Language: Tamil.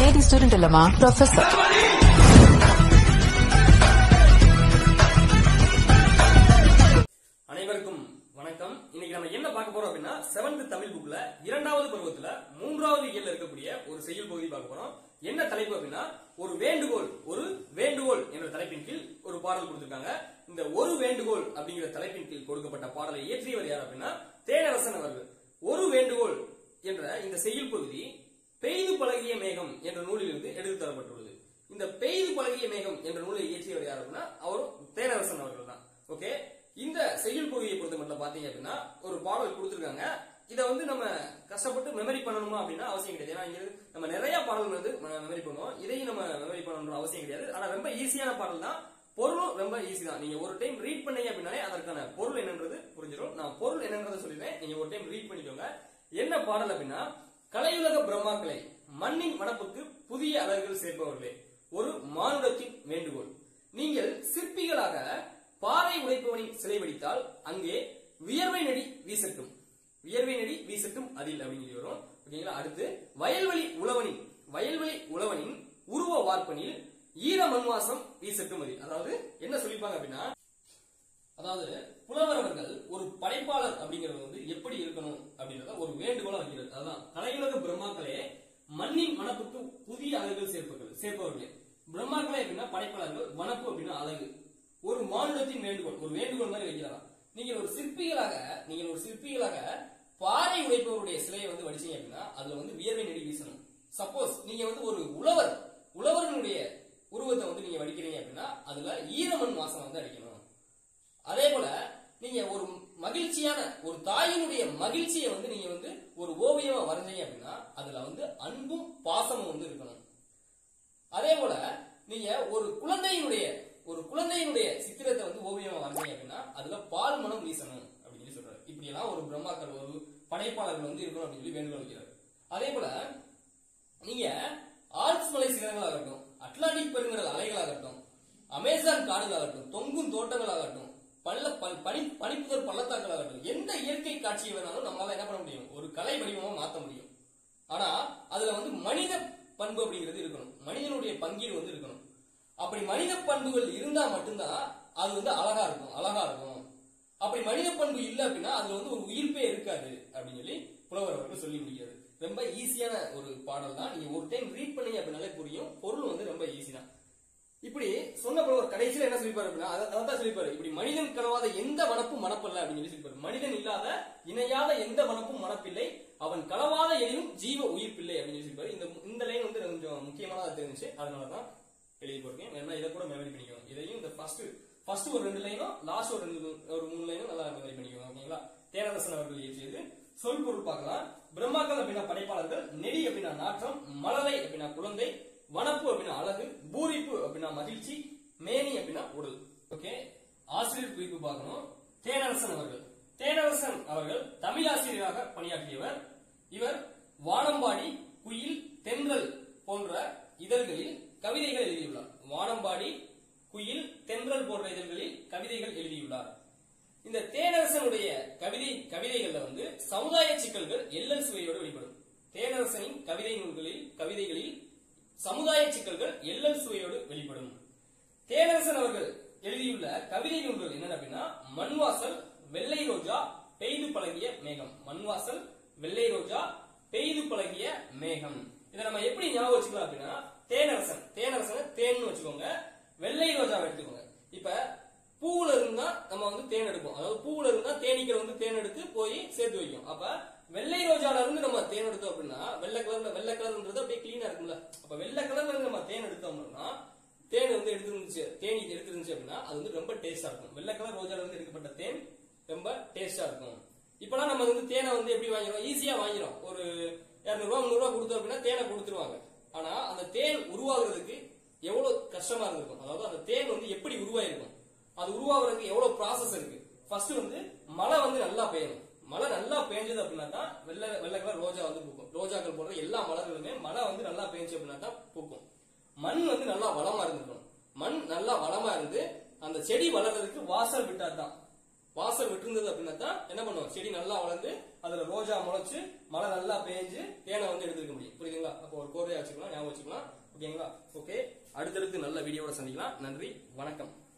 ஐஐடி ஸ்டூடெண்ட் இல்லம்மா ப்ரொஃபசர் அனைவருக்கும் வணக்கம் இன்னைக்கு நம்ம என்ன பார்க்க போறோம் அப்படின்னா செவன்த் தமிழ் புக்ல இரண்டாவது பருவத்துல மூன்றாவது இயல்ல இருக்கக்கூடிய ஒரு செய்யுள் பகுதி பார்க்க போறோம் என்ன தலைப்பு அப்படின்னா ஒரு வேண்டுகோள் ஒரு வேண்டுகோள் என்ற தலைப்பின் கீழ் ஒரு பாடல் கொடுத்திருக்காங்க இந்த ஒரு வேண்டுகோள் அப்படிங்கிற தலைப்பின் கீழ் கொடுக்கப்பட்ட பாடலை இயற்றியவர் யார் அப்படின்னா தேனரசன் அவர்கள் ஒரு வேண்டுகோள் என்ற இந்த செய்யுள் பகுதி பெய்து பழகிய மேகம் என்ற நூலிலிருந்து எடுத்து தரப்பட்டுள்ளது இந்த பெய்து பழகிய மேகம் என்ற நூலை இயற்றியவர் யார் அப்படின்னா அவரும் தேனரசன் அவர்கள் தான் ஓகே இந்த செய்யுள் பகுதியை பொறுத்த மட்டும் பாத்தீங்க அப்படின்னா ஒரு பாடல் கொடுத்திருக்காங்க இதை வந்து நம்ம கஷ்டப்பட்டு மெமரி பண்ணணுமா அப்படின்னா அவசியம் கிடையாது ஏன்னா இங்க நம்ம நிறைய பாடல்கள் வந்து மெமரி பண்ணுவோம் இதையும் நம்ம மெமரி பண்ணணும்ன்ற அவசியம் கிடையாது ஆனா ரொம்ப ஈஸியான பாடல் தான் பொருளும் ரொம்ப ஈஸி தான் நீங்க ஒரு டைம் ரீட் பண்ணீங்க அப்படின்னாலே அதற்கான பொருள் என்னன்றது புரிஞ்சிடும் நான் பொருள் என்னன்றதை சொல்லிடுறேன் நீங்க ஒரு டைம் ரீட் பண்ணிக்கோங்க என்ன பாடல் அப்படின்னா கலையுலக பிரம்மாக்களை மண்ணின் மணப்புக்கு புதிய அழகுகள் சேர்ப்பவர்களே ஒரு மானுடத்தின் வேண்டுகோள் நீங்கள் சிற்பிகளாக பாறை உடைப்பவனின் சிலை வடித்தால் அங்கே வியர்வை நடி வீசட்டும் வியர்வை நடி வீசட்டும் அதில் அப்படின்னு சொல்லி வரும் ஓகேங்களா அடுத்து வயல்வெளி உழவனின் வயல்வெளி உழவனின் உருவ வார்ப்பனில் ஈர மண்வாசம் வீசட்டும் அதில் அதாவது என்ன சொல்லிப்பாங்க அப்படின்னா அதாவது புலவர் அவர்கள் ஒரு படைப்பாளர் அப்படிங்கிறது வந்து எப்படி இருக்கணும் அப்படின்றத ஒரு வேண்டுகோளா வைக்கிறது அதான் கலையுலக பிரம்மாக்களே மண்ணின் மனப்புக்கு புதிய அழகுகள் சேர்ப்பவர்கள் சேர்ப்பவர்களே பிரம்மாக்களே அப்படின்னா படைப்பாளர்கள் வனப்பு அப்படின்னா அழகு ஒரு மானுடத்தின் வேண்டுகோள் ஒரு வேண்டுகோள் மாதிரி வைக்கிறாராம் நீங்கள் ஒரு சிற்பிகளாக நீங்கள் ஒரு சிற்பிகளாக பாறை உடைப்பவருடைய சிலையை வந்து வடிச்சீங்க அப்படின்னா அதுல வந்து வியர்வை நெடி வீசணும் சப்போஸ் நீங்க வந்து ஒரு உழவர் உழவர்களுடைய உருவத்தை வந்து நீங்க வடிக்கிறீங்க அப்படின்னா அதுல ஈரமண் வாசம் வந்து அடிக்கணும் அதே போல நீங்க ஒரு மகிழ்ச்சியான ஒரு தாயினுடைய மகிழ்ச்சியை வந்து நீங்க வந்து ஒரு ஓவியமா வரைஞ்சீங்க அப்படின்னா அதுல வந்து அன்பும் பாசமும் வந்து இருக்கணும் அதே போல நீங்க ஒரு குழந்தையினுடைய ஒரு குழந்தையினுடைய சித்திரத்தை வந்து ஓவியமா வரைஞ்சீங்க அப்படின்னா அதுல பால் மனம் வீசணும் அப்படின்னு சொல்லி சொல்றாரு இப்படி எல்லாம் ஒரு பிரம்மாக்கள் ஒரு படைப்பாளர்கள் வந்து இருக்கணும் அப்படின்னு சொல்லி வேண்டுகோள் வைக்கிறார் அதே போல நீங்க ஆல்ப்ஸ் மலை சிகரங்களாகட்டும் அட்லாண்டிக் பெருங்கடல் அலைகளாகட்டும் அமேசான் காடுகளாகட்டும் தொங்கும் தோட்டங்களாகட்டும் பள்ள ப- பனி பனிப்புதர் பள்ளத்தாக்களாகட்டும் எந்த இயற்கை காட்சியை வேணாலும் நம்மளால என்ன பண்ண முடியும் ஒரு கலை வடிவமா மாத்த முடியும் ஆனா அதுல வந்து மனித பண்பு அப்படிங்கிறது இருக்கணும் மனிதனுடைய பங்கீடு வந்து இருக்கணும் அப்படி மனித பண்புகள் இருந்தா மட்டும்தான் அது வந்து அழகா இருக்கும் அழகா இருக்கும் அப்படி மனித பண்பு இல்ல அப்படின்னா அதுல வந்து ஒரு உயிர்ப்பே இருக்காது அப்படின்னு சொல்லி புலவர் அவர்கள் சொல்லி முடியாது ரொம்ப ஈஸியான ஒரு பாடல் தான் நீங்க ஒரு டைம் ரீட் பண்ணீங்க அப்படின்னாலே புரியும் பொருள் வந்து ரொம்ப ஈஸி தான் இப்படி சொன்ன புலவர் கடைசியில என்ன சொல்லிப்பாரு அப்படின்னா அதை- அதான் சொல்லிப்பாரு இப்படி மனிதன் கலவாத எந்த வனப்பும் மனப்பல்ல அப்படின்னு சொல்லி சொல்லிப்பாரு மனிதன் இல்லாத இணையாத எந்த வனப்பும் மனப்பில்லை அவன் களவாத எனினும் ஜீவ உயிர்ப்பில்லை அப்படின்னு சொல்லி சொல்லிப்பாரு இந்த இந்த லைன் வந்து கொஞ்சம் முக்கியமானதா தெரிஞ்சுச்சு அதனாலதான் எழுதி போயிருக்கேன் வேணா இதை கூட மெமரி பண்ணிக்கோங்க இதையும் இந்த ஃபர்ஸ்ட் ஃபர்ஸ்ட் ஒரு ரெண்டு லைனும் லாஸ்ட் ஒரு ரெண்டு ஒரு மூணு லைனும் நல்லா மெமரி பண்ணிக்கோங்க ஓகேங்களா தேனரசன் அவர்கள் இயற்றியது சொல் பொருள் பார்க்கலாம் பிரம்மாக்கள் அப்படின்னா படைப்பாளர்கள் நெடி அப்படின்னா நாற்றம் மலரை அப்படின்னா குழந்தை வனப்பு அப்படின்னா அழகு பூரிப்பு அப்படின்னா மகிழ்ச்சி மேனி அப்படின்னா உடல் ஓகே ஆசிரியர் குறிப்பு பார்க்கணும் தேனரசன் அவர்கள் தேனரசன் அவர்கள் தமிழ் ஆசிரியராக பணியாற்றியவர் இவர் வானம்பாடி குயில் தென்றல் போன்ற இதழ்களில் கவிதைகள் எழுதியுள்ளார் வானம்பாடி குயில் தென்றல் போன்ற இதழ்களில் கவிதைகள் எழுதியுள்ளார் இந்த தேனரசனுடைய கவிதை கவிதைகள்ல வந்து சமுதாய சிக்கல்கள் எல்லல் சுவையோடு வெளிப்படும் தேனரசனின் கவிதை நூல்களில் கவிதைகளில் சமுதாய சிக்கல்கள் எல்லல் சுவையோடு வெளிப்படும் தேனரசன் அவர்கள் எழுதியுள்ள கவிதை நூல்கள் என்னென்ன அப்படின்னா மண்வாசல் வெள்ளை ரோஜா பெய்து பழகிய மேகம் மண்வாசல் வெள்ளை ரோஜா பெய்து பழகிய மேகம் இதை நம்ம எப்படி ஞாபகம் வச்சுக்கலாம் அப்படின்னா தேனரசன் தேனரசனை தேன்னு வச்சுக்கோங்க வெள்ளை ரோஜாவை எடுத்துக்கோங்க இப்ப பூவுல இருந்தா நம்ம வந்து தேன் எடுப்போம் அதாவது பூவுல இருந்தா தேனீக்கள் வந்து தேன் எடுத்து போய் சேர்த்து வைக்கும் அப்ப வெள்ளை ரோஜால இருந்து நம்ம தேன் எடுத்தோம் அப்படின்னா வெள்ளை கலர்ல வெள்ளை கலர்ன்றது அப்படியே கிளீனா இருக்கும்ல அப்ப வெள்ளை கலர்ல இருந்து நம்ம தேன் எடுத்தோம் அப்படின்னா தேன் வந்து எடுத்துருந்துச்சு தேனி எடுத்துருந்துச்சு அப்படின்னா அது வந்து ரொம்ப டேஸ்டா இருக்கும் வெள்ளை கலர் ரோஜால இருந்து எடுக்கப்பட்ட தேன் ரொம்ப டேஸ்டா இருக்கும் இப்பெல்லாம் நம்ம வந்து தேனை வந்து எப்படி வாங்கிறோம் ஈஸியா வாங்கிறோம் ஒரு இரநூறுவா முந்நூறுவா கொடுத்தோம் அப்படின்னா தேனை கொடுத்துருவாங்க ஆனா அந்த தேன் உருவாகுறதுக்கு எவ்வளவு கஷ்டமா இருந்திருக்கும் அதாவது அந்த தேன் வந்து எப்படி உருவாயிருக்கும் அது உருவாகுறதுக்கு எவ்வளவு ப்ராசஸ் இருக்கு ஃபர்ஸ்ட் வந்து மழை வந்து நல்லா பெய்யணும் மழை நல்லா பெஞ்சது அப்படின்னா தான் வெள்ளை வெள்ளை கலர் ரோஜா வந்து பூக்கும் ரோஜாக்கள் போன்ற எல்லா மலர்களுமே மழை வந்து நல்லா பெஞ்சு அப்படின்னா தான் பூக்கும் மண் வந்து நல்லா வளமா இருந்திருக்கணும் மண் நல்லா வளமா இருந்து அந்த செடி வளர்றதுக்கு வாசல் விட்டா தான் வாசல் விட்டுருந்தது அப்படின்னா தான் என்ன பண்ணும் செடி நல்லா வளர்ந்து அதுல ரோஜா முளைச்சு மழை நல்லா பேஞ்சு தேனை வந்து எடுத்துக்க முடியும் புரியுதுங்களா அப்போ ஒரு கோர்வையா வச்சுக்கலாம் ஞாபகம் வச்சுக்கலாம் ஓகேங்களா ஓகே அடுத்தடுத்து நல்ல வீடியோட சந்திக்கலாம் நன்றி வணக்கம்